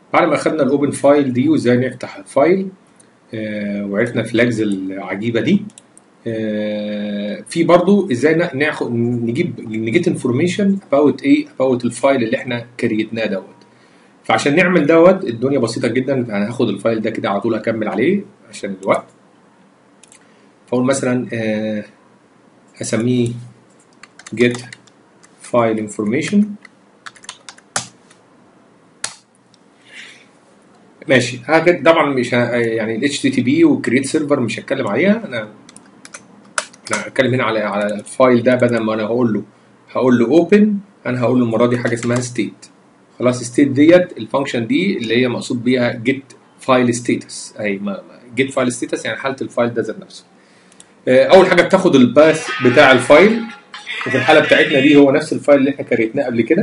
بعد ما اخدنا الاوبن فايل دي وازاي نفتح الفايل آه وعرفنا الفلاجز العجيبه دي آه في برضو ازاي نا- ناخد نجيب نجيت انفورميشن اباوت ايه اباوت الفايل اللي احنا كريتناه دوت فعشان نعمل دوت الدنيا بسيطه جدا انا هاخد الفايل ده كده على طول هكمل عليه عشان الوقت فاقول مثلا آه هسميه get file information ماشي هكذا طبعا مش ه... يعني ال HTTP والكريت سيرفر مش هتكلم عليها انا انا هتكلم هنا على على الفايل ده بدل ما انا هقول له هقول له اوبن انا هقول له المره دي حاجه اسمها ستيت خلاص ستيت ديت الفانكشن دي اللي هي مقصود بيها جيت فايل ستيتس اهي جيت فايل ستيتس يعني حاله الفايل ده ذات نفسه آه، اول حاجه بتاخد الباث بتاع الفايل وفي الحاله بتاعتنا دي هو نفس الفايل اللي احنا كريتناه قبل كده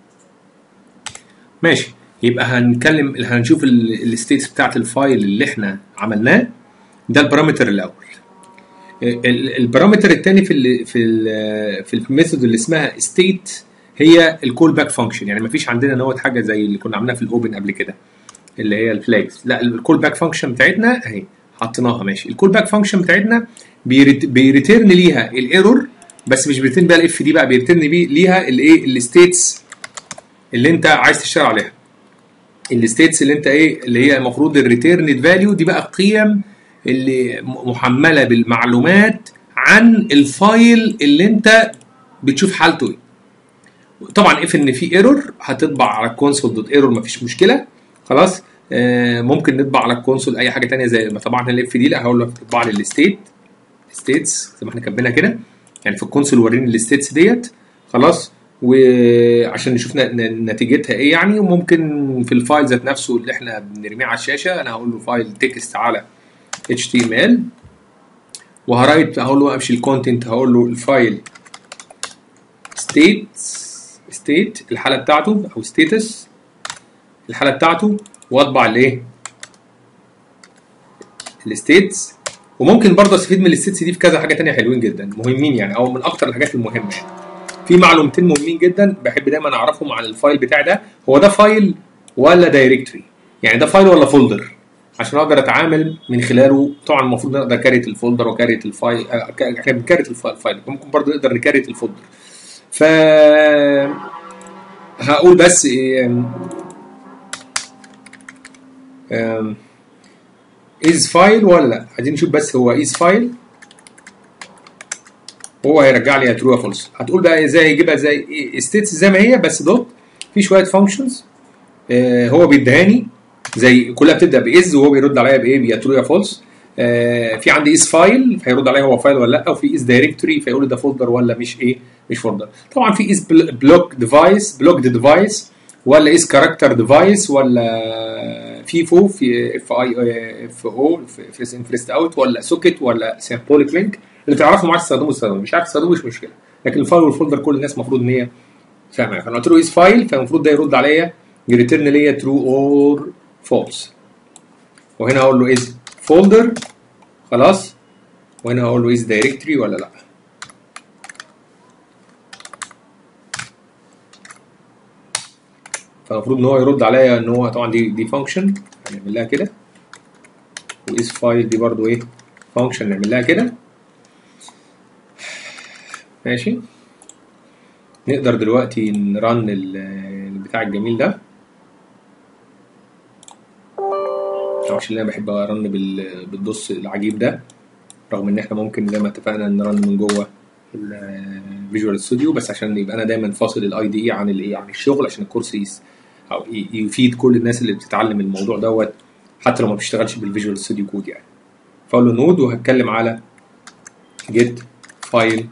ماشي يبقى هنتكلم هنشوف الستيتس بتاعت الفايل اللي احنا عملناه ده البارامتر الاول ال- البارامتر الثاني في ال في ال في الميثود اللي اسمها ستيت هي الكول باك فانكشن يعني مفيش عندنا نوت حاجه زي اللي كنا عاملينها في الاوبن قبل كده اللي هي الفلاجز لا الكول باك فانكشن بتاعتنا اهي حطيناها ماشي الكول باك فانكشن بتاعتنا بيرت- بيريتيرن ليها الايرور بس مش بيريتيرن بيها الاف دي بقى بيريتيرن بيه ليها الايه الستيتس اللي انت عايز تشتغل عليها الستيتس اللي انت ايه اللي هي المفروض الريتيرند فاليو دي بقى القيم اللي م- محمله بالمعلومات عن الفايل اللي انت بتشوف حالته ايه طبعا اف ان في ايرور هتطبع على الكونسول دوت ايرور مفيش مشكله خلاص آه ممكن نطبع على الكونسول اي حاجه تانية زي ما طبعنا الاف دي لا هقول له اطبع لي الستيت ستيتس زي ما احنا كاتبينها كده يعني في الكونسول وريني الستيتس ديت خلاص وعشان نشوف ن- ن- نتيجتها ايه يعني وممكن في الفايل ذات نفسه اللي احنا بنرميه على الشاشه انا هقول له فايل تكست على HTML وهرايت هقول له امشي الكونتنت هقول له الفايل ستيت ستيت الحاله بتاعته او ستيتس الحاله بتاعته واطبع الايه الستيتس وممكن برضه استفيد من الستيتس دي في كذا حاجه تانية حلوين جدا مهمين يعني او من اكتر الحاجات المهمه يعني في معلومتين مهمين جدا بحب دايما اعرفهم عن الفايل بتاعي ده هو ده فايل ولا دايركتوري يعني ده فايل ولا فولدر عشان اقدر اتعامل من خلاله طبعا المفروض نقدر كاريت الفولدر وكاريت الفايل آه، ك- احنا بنكاريت الف- الفايل ممكن برضه نقدر نكاريت الفولدر ف هقول بس إيه، أم، أم، از فايل ولا لا عايزين نشوف بس هو از فايل هو هيرجع لي ترو فولس هتقول بقى ازاي يجيبها زي ستيتس زي ما هي بس دوت في شويه فانكشنز هو بيدهاني زي كلها بتبدا باز وهو بيرد عليا بايه يا ترو يا فولس في عندي از فايل فيرد عليا هو فايل ولا لا وفي از دايركتوري فيقول لي ده فولدر ولا مش ايه مش فولدر طبعا في از بلوك ديفايس بلوكد ديفايس ولا از كاركتر ديفايس ولا فيفو في اف اي اف او في انفرست اوت ولا سوكت ولا سيمبوليك لينك اللي تعرفوا معاك تستخدمه استخدمه مش عارف تستخدمه مش مشكله لكن الفايل والفولدر كل الناس المفروض ان هي فاهمه فانا قلت له از فايل فالمفروض ده يرد عليا يريترن ليا ترو اور فولس وهنا اقول له از فولدر خلاص وهنا هقول له از دايركتوري ولا لا فالمفروض ان هو يرد عليا ان هو طبعا دي دي فانكشن هنعمل لها كده واز فايل دي برضو ايه فانكشن نعمل لها كده ماشي نقدر دلوقتي نرن ال- البتاع الجميل ده معرفش ليه انا بحب ارن بال- بالدوس العجيب ده رغم ان احنا ممكن زي ما اتفقنا نرن من جوه الفيجوال ستوديو بس عشان يبقى انا دايما فاصل الاي دي اي عن الايه عن الشغل عشان الكورس يس او ي- يفيد كل الناس اللي بتتعلم الموضوع دوت حتى لو ما بتشتغلش بالفيجوال ستوديو كود يعني فاقول له نود وهتكلم على جيت فايل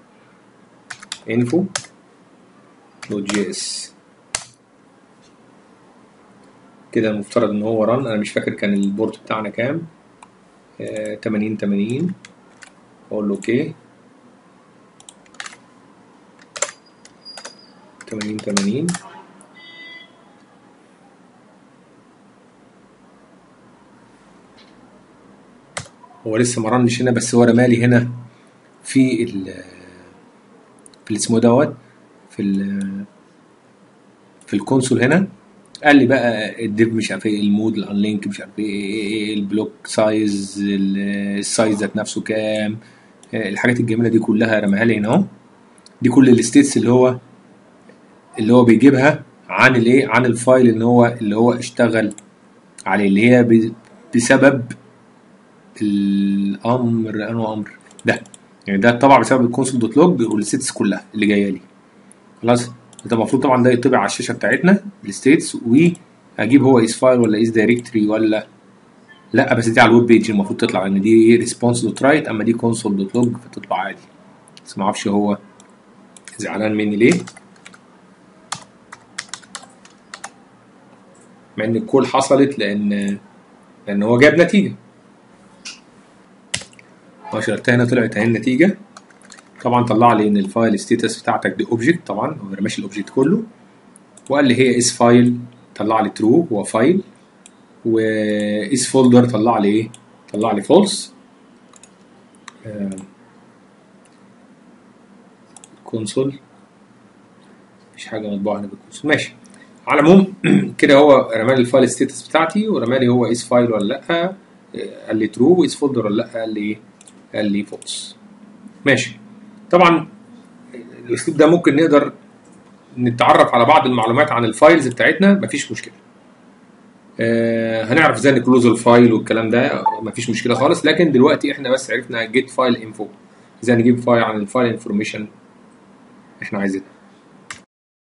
انفو دوت جي اس كده المفترض ان هو رن انا مش فاكر كان البورت بتاعنا كام آه 80 80 اقول له اوكي 80 80 هو لسه ما رنش هنا بس هو رمالي هنا في ال في اللي اسمه دوت في ال في الكونسول هنا قال لي بقى الديف مش عارف ايه المود الانلينك مش عارف ايه البلوك سايز السايز ذات نفسه كام الحاجات الجميله دي كلها رماها لي هنا اهو دي كل الستيتس اللي هو اللي هو بيجيبها عن الايه عن الفايل اللي هو اللي هو اشتغل عليه اللي هي ب- بسبب الامر انه امر ده يعني ده طبعا بسبب الكونسول دوت لوج والستيتس كلها اللي جايه لي خلاص ده المفروض طبعا ده يطبع على الشاشه بتاعتنا الستيتس واجيب هو اس فايل ولا اس دايركتري ولا لا بس دي على الويب بيج المفروض تطلع لان دي ريسبونس دوت رايت اما دي كونسول دوت لوج فتطلع عادي بس ما اعرفش هو زعلان مني ليه مع ان الكول حصلت لان لان هو جاب نتيجه نشرت هنا طلعت اهي النتيجه طبعا طلع لي ان الفايل ستيتس بتاعتك دي اوبجكت طبعا هو رماش الاوبجكت كله وقال لي هي اس فايل طلع لي ترو هو فايل واس فولدر طلع لي ايه طلع لي فولس كونسول مفيش حاجه مطبوعه هنا بالكونسول ماشي على العموم كده هو رمى لي الفايل ستيتس بتاعتي ورمى لي هو اس فايل ولا لا آه، قال لي ترو واس فولدر ولا لا قال لي ايه قال لي فولس ماشي طبعا الاسلوب ده ممكن نقدر نتعرف على بعض المعلومات عن الفايلز بتاعتنا مفيش مشكله آه هنعرف ازاي نكلوز الفايل والكلام ده مفيش مشكله خالص لكن دلوقتي احنا بس عرفنا جيت فايل انفو ازاي نجيب فايل عن الفايل انفورميشن احنا عايزينها